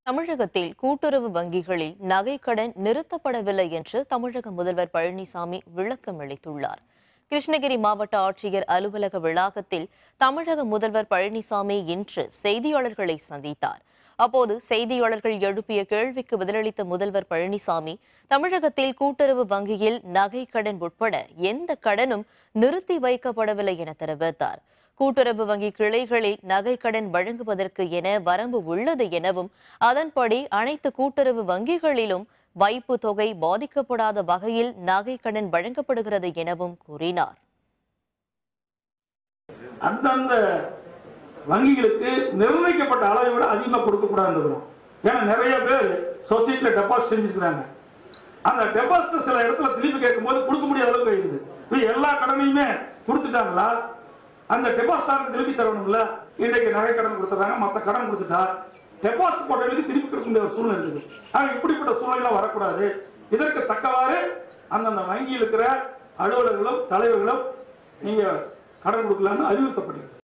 தமிழகத்தில் கூட்டுறவு வங்கிகளில் நகைக்கடன் நிறுத்தப்படவில்லை என்று தமிழக முதல்வர் பழனிசாமி விளக்கம் அளித்துள்ளார் கிருஷ்ணகிரி மாவட்ட ஆட்சியர் அலுவலக வளாகத்தில் தமிழக முதல்வர் பழனிசாமி இன்று செய்தியாளர்களை சந்தித்தார் அப்போது செய்தியாளர்கள் எழுப்பிய கேள்விக்கு பதிலளித்த முதல்வர் பழனிசாமி தமிழகத்தில் கூட்டுறவு வங்கியில் நகை கடன் உட்பட எந்த கடனும் நிறுத்தி வைக்கப்படவில்லை என தெரிவித்தார் கூட்டுறவு வங்கி கிளைகளில் நகை கடன் வழங்குவதற்கு என வரம்பு உள்ளது எனவும் அதன்படி அனைத்து கூட்டுறவு வங்கிகளிலும் வைப்பு தொகை பாதிக்கப்படாத வகையில் நகை கடன் வழங்கப்படுகிறது எனவும் கூறினார் அந்தந்த வங்கிகளுக்கு நிர்ணயிக்கப்பட்ட அளவை விட அதிகமாக கொடுக்கக்கூடாதுன்னு ஏன்னா நிறைய பேர் சொசைட்டியில் டெபாசிட் செஞ்சிருக்கிறாங்க அந்த டெபாசிட் சில இடத்துல திருப்பி கேட்கும்போது கொடுக்க முடியாத அளவுக்கு இருக்குது இப்போ எல்லா கடனையுமே கொடுத்துட்டாங்களா அந்த டெபாசிட் திருப்பி தரணும்ல இன்றைக்கு நகை கடன் கொடுத்துறாங்க மற்ற கடன் கொடுத்துட்டா டெபாசிட் போட்டவங்களுக்கு திருப்பி கொடுக்க முடியாத ஒரு சூழ்நிலை இருக்குது ஆனால் இப்படிப்பட்ட சூழ்நிலை வரக்கூடாது இதற்கு தக்கவாறு அந்தந்த வங்கியில் இருக்கிற அலுவலர்களும் தலைவர்களும் நீங்க கடன் கொடுக்கலாம்னு அறிவுறுத்தப்பட்டிருக்கு